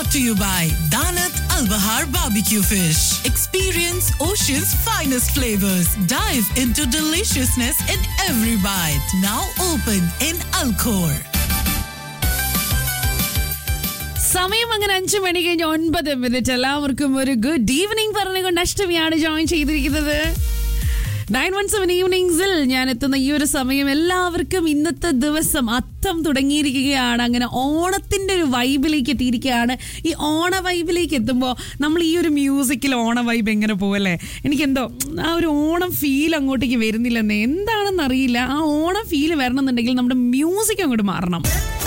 to you by Danat Al Bahar Barbecue Fish. Experience Ocean's finest flavors. Dive into deliciousness in every bite. Now open in Alcor. സമയം അങ്ങനെ അഞ്ചു മണി കഴിഞ്ഞ് ഒൻപത് minute എല്ലാവർക്കും ഒരു good evening പറഞ്ഞുകൊണ്ട് അഷ്ടമിയാണ് join ചെയ്തിരിക്കുന്നത് നയൻ വൺ സെവൻ ഈവനിങ്സിൽ ഞാൻ എത്തുന്ന ഈ ഒരു സമയം എല്ലാവർക്കും ഇന്നത്തെ ദിവസം അത്തം തുടങ്ങിയിരിക്കുകയാണ് അങ്ങനെ ഓണത്തിന്റെ ഒരു വൈബിലേക്ക് എത്തിയിരിക്കുകയാണ് ഈ ഓണ വൈബിലേക്ക് എത്തുമ്പോൾ നമ്മൾ ഈ ഒരു മ്യൂസിക്കിൽ ഓണ വൈബ് എങ്ങനെ പോവല്ലേ എനിക്കെന്തോ ആ ഒരു ഓണം ഫീൽ അങ്ങോട്ടേക്ക് വരുന്നില്ലെന്ന് എന്താണെന്ന് അറിയില്ല ആ ഓണം ഫീൽ വരണമെന്നുണ്ടെങ്കിൽ നമ്മുടെ മ്യൂസിക് അങ്ങോട്ട് മാറണം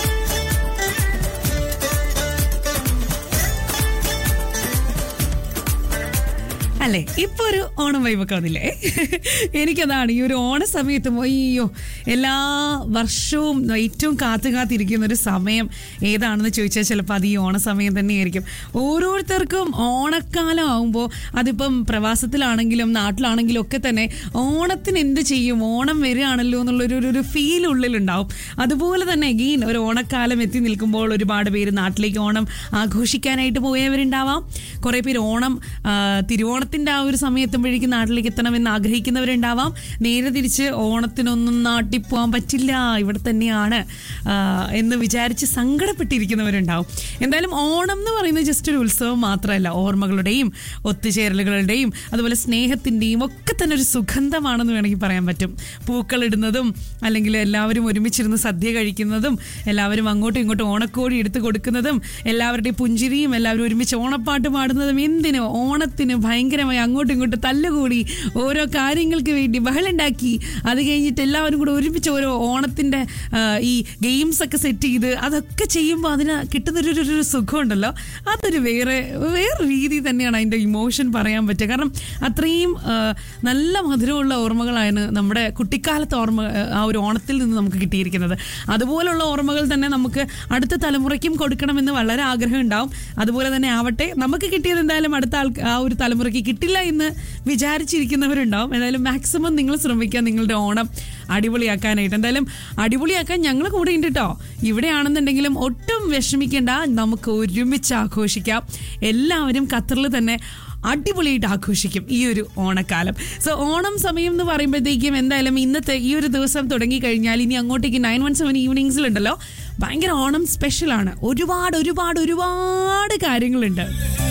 അല്ലേ ഇപ്പൊ ഒരു ഓണം വൈബൊക്കെ വന്നില്ലേ എനിക്കതാണ് ഈ ഒരു ഓണ സമയത്ത് അയ്യോ എല്ലാ വർഷവും ഏറ്റവും കാത്തു കാത്തിരിക്കുന്ന ഒരു സമയം ഏതാണെന്ന് ചോദിച്ചാൽ ചിലപ്പോൾ അത് ഈ ഓണ സമയം തന്നെയായിരിക്കും ഓരോരുത്തർക്കും ഓണക്കാലം ആകുമ്പോൾ അതിപ്പം പ്രവാസത്തിലാണെങ്കിലും നാട്ടിലാണെങ്കിലും ഒക്കെ തന്നെ ഓണത്തിന് എന്ത് ചെയ്യും ഓണം വരികയാണല്ലോ എന്നുള്ളൊരു ഒരു- ഒരു ഫീൽ ഉള്ളിലുണ്ടാവും അതുപോലെ തന്നെ അഗെയിൻ ഒരു ഓണക്കാലം എത്തി നിൽക്കുമ്പോൾ ഒരുപാട് പേര് നാട്ടിലേക്ക് ഓണം ആഘോഷിക്കാനായിട്ട് പോയവരുണ്ടാവാം കുറേ പേര് ഓണം ആ, തിരുവോണത്തിന്റെ ആ ഒരു സമയത്തുമ്പോഴേക്കും നാട്ടിലേക്ക് എത്തണമെന്ന് ആഗ്രഹിക്കുന്നവരുണ്ടാവാം നേരെ തിരിച്ച് ഓണത്തിനൊന്നും നാട്ടിൽ പോകാൻ പറ്റില്ല ഇവിടെ തന്നെയാണ് ആ, എന്ന് വിചാരിച്ച് സങ്കടപ്പെട്ടിരിക്കുന്നവരുണ്ടാവും എന്തായാലും ഓണം എന്ന് പറയുന്നത് ജസ്റ്റ് ഒരു ഉത്സവം മാത്രമല്ല ഓർമ്മകളുടെയും ഒത്തുചേരലുകളുടെയും അതുപോലെ സ്നേഹത്തിന്റെയും ഒക്കെ തന്നെ ഒരു സുഗന്ധമാണെന്ന് വേണമെങ്കിൽ പറയാൻ പറ്റും പൂക്കളിടുന്നതും അല്ലെങ്കിൽ എല്ലാവരും ഒരുമിച്ചിരുന്ന് സദ്യ കഴിക്കുന്നതും എല്ലാവരും അങ്ങോട്ടും ഇങ്ങോട്ടും ഓണക്കോടി എടുത്ത് കൊടുക്കുന്നതും എല്ലാവരുടെയും പുഞ്ചിരിയും എല്ലാവരും ഒരുമിച്ച് ഓണപ്പാട്ട് പാടുന്നതും എന്തിന് ഓണത്തിന് ഭയങ്കരമായി അങ്ങോട്ടും ഇങ്ങോട്ടും തല്ലുകൂടി ഓരോ കാര്യങ്ങൾക്ക് വേണ്ടി ബഹളുണ്ടാക്കി അത് കഴിഞ്ഞിട്ട് എല്ലാവരും കൂടെ ഒരുമിച്ച് ഓരോ ഓണത്തിന്റെ ആ, ഈ ഗെയിംസ് ഒക്കെ സെറ്റ് ചെയ്ത് അതൊക്കെ ചെയ്യുമ്പോൾ അതിന് കിട്ടുന്നൊരു ഒരു- ഒരു സുഖമുണ്ടല്ലോ അതൊരു വേറെ വേറെ രീതി തന്നെയാണ് അതിന്റെ ഇമോഷൻ പറയാൻ പറ്റുക കാരണം അത്രയും ആ, നല്ല മധുരമുള്ള ഓർമ്മകളാണ് നമ്മുടെ കുട്ടിക്കാലത്തെ ഓർമ്മ ആ ഒരു ഓണത്തിൽ നിന്ന് നമുക്ക് കിട്ടിയിരിക്കുന്നത് അതുപോലുള്ള ഓർമ്മകൾ തന്നെ നമുക്ക് അടുത്ത തലമുറയ്ക്കും കൊടുക്കണമെന്ന് വളരെ ആഗ്രഹം ഉണ്ടാവും അതുപോലെ തന്നെ ആവട്ടെ നമുക്ക് കിട്ടിയത് എന്തായാലും അടുത്ത ആൾ ആ ഒരു തലമുറയ്ക്ക് കിട്ടില്ല എന്ന് വിചാരിച്ചിരിക്കുന്നവരുണ്ടാവും എന്തായാലും മാക്സിമം നിങ്ങൾ ശ്രമിക്കുക നിങ്ങളുടെ ഓണം അടിപൊളിയാക്കാനായിട്ട് എന്തായാലും അടിപൊളിയാക്കാൻ ഞങ്ങൾ കൂടെ ഉണ്ട് കേട്ടോ ഇവിടെയാണെന്നുണ്ടെങ്കിലും ഒട്ടും വിഷമിക്കേണ്ട നമുക്ക് ഒരുമിച്ച് ആഘോഷിക്കാം എല്ലാവരും ഖത്തറിൽ തന്നെ അടിപൊളിയായിട്ട് ആഘോഷിക്കും ഈ ഒരു ഓണക്കാലം സോ ഓണം സമയം എന്ന് പറയുമ്പോഴത്തേക്കും എന്തായാലും ഇന്നത്തെ ഈ ഒരു ദിവസം തുടങ്ങി കഴിഞ്ഞാൽ ഇനി അങ്ങോട്ടേക്ക് നയൻ വൺ സെവൻ ഈവനിങ്സിലുണ്ടല്ലോ ഭയങ്കര ഓണം സ്പെഷ്യലാണ് ഒരുപാട് ഒരുപാട് ഒരുപാട് കാര്യങ്ങളുണ്ട്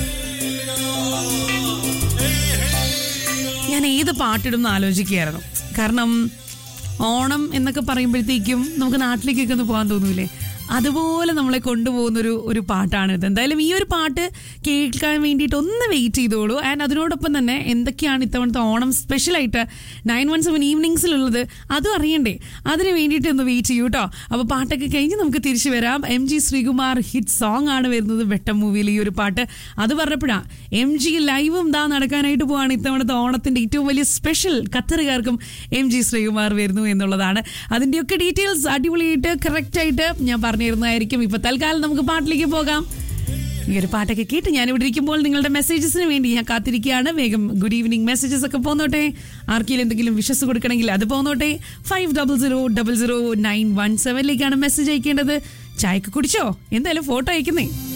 ഞാൻ ഏത് പാട്ടിടും എന്ന് ആലോചിക്കുകയായിരുന്നു കാരണം ഓണം എന്നൊക്കെ പറയുമ്പോഴത്തേക്കും നമുക്ക് നാട്ടിലേക്കൊക്കെ ഒന്ന് പോകാൻ തോന്നൂലേ അതുപോലെ നമ്മളെ കൊണ്ടുപോകുന്ന ഒരു ഒരു പാട്ടാണിത് എന്തായാലും ഈ ഒരു പാട്ട് കേൾക്കാൻ വേണ്ടിയിട്ട് ഒന്ന് വെയിറ്റ് ചെയ്തോളൂ ആൻഡ് അതിനോടൊപ്പം തന്നെ എന്തൊക്കെയാണ് ഇത്തവണത്തെ ഓണം സ്പെഷ്യലായിട്ട് നയൻ വൺ സെവൻ ഈവനിങ്സിലുള്ളത് അതും അറിയണ്ടേ അതിന് വേണ്ടിയിട്ട് ഒന്ന് വെയിറ്റ് ചെയ്യൂ കേട്ടോ അപ്പോൾ പാട്ടൊക്കെ കഴിഞ്ഞ് നമുക്ക് തിരിച്ചു വരാം M G Sreekumar hit song ആണ് വരുന്നത് വെട്ടം മൂവിയിൽ ഈ ഒരു പാട്ട് അത് പറഞ്ഞപ്പോഴാണ് എം ജി ലൈവും ദാ നടക്കാനായിട്ട് പോവാണ് ഇത്തവണത്തെ ഓണത്തിന്റെ ഏറ്റവും വലിയ സ്പെഷ്യൽ ഖത്തറുകാർക്കും എം ജി ശ്രീകുമാർ വരുന്നു എന്നുള്ളതാണ് അതിന്റെയൊക്കെ ഡീറ്റെയിൽസ് അടിപൊളിയായിട്ട് കറക്റ്റ് ആയിട്ട് ഞാൻ പറഞ്ഞിരുന്നതായിരിക്കും ഇപ്പൊ തൽക്കാലം നമുക്ക് പാട്ടിലേക്ക് പോകാം ഈ ഒരു പാട്ടൊക്കെ കേട്ട് ഞാൻ ഇവിടെ ഇരിക്കുമ്പോൾ നിങ്ങളുടെ മെസ്സേജസിന് വേണ്ടി ഞാൻ കാത്തിരിക്കുകയാണ് വേഗം ഗുഡ് ഈവനിങ് മെസ്സേജസ് ഒക്കെ പോന്നോട്ടെ ആർക്കെങ്കിലും എന്തെങ്കിലും വിശ്വസ് കൊടുക്കണമെങ്കിൽ അത് പോന്നോട്ടെ five double zero double zero nine one സെവനിലേക്കാണ് മെസ്സേജ് അയക്കേണ്ടത് ചായക്ക് കുടിച്ചോ എന്തായാലും ഫോട്ടോ അയക്കുന്നേ